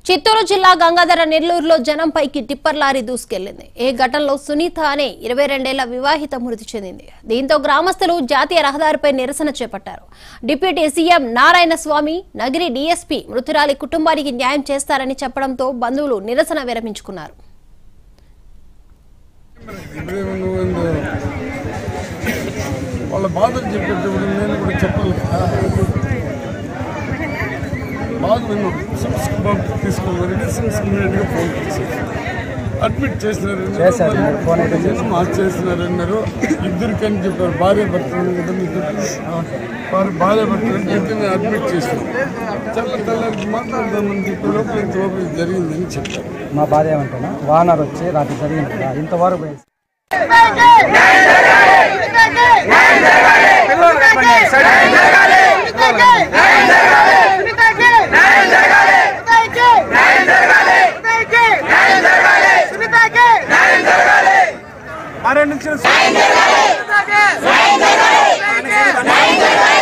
చిత్తూరు జిల్లా గంగాధర నెల్లూరులో జనంపైకి tipper lorry దూసుకెళ్లింది ఈ ఘటనలో సునీత అనే ఇరవై రెండేళ్ల వివాహిత మృతి చెందింది దీంతో గ్రామస్తులు జాతీయ రహదారిపై నిరసన చేపట్టారు deputy CM Narayana Swamy Nagari DSP మృతురాలి కుటుంబానికి న్యాయం చేస్తారని చెప్పడంతో బంధువులు నిరసన విరమించుకున్నారు ఇప్పుడేమో నువ్వు ఏందో వాళ్ళ బాధలు చెప్పేటప్పుడు నేను కూడా చెప్పాలి కదా బాధ విన్నాం సిమ్స్కి పంపి తీసుకోమని సిమ్స్కి ఇమీడియట్గా ఫోన్ చేశారు అడ్మిట్ చేసినారు చేశారు, మీరు ఫోన్ అయితే చేశారు. మార్చి చేసినారన్నారు ఇద్దరికి అని చెప్పారు భార్య భర్తలు కదా మీకు చెప్పి వారు భార్య భర్తలు అని చెప్పి నేను అడ్మిట్ చేశాను చాలా తెల్లారికి మాట్లాడదామని చెప్పి లోపల ఇంత లోపల జరిగిందని చెప్పారు మా బాధ ఏమంటున్నా వానర్ వచ్చి రాత్రి జరిగింది కదా ఇంతవరకు పోయి- ఆరే నుంచి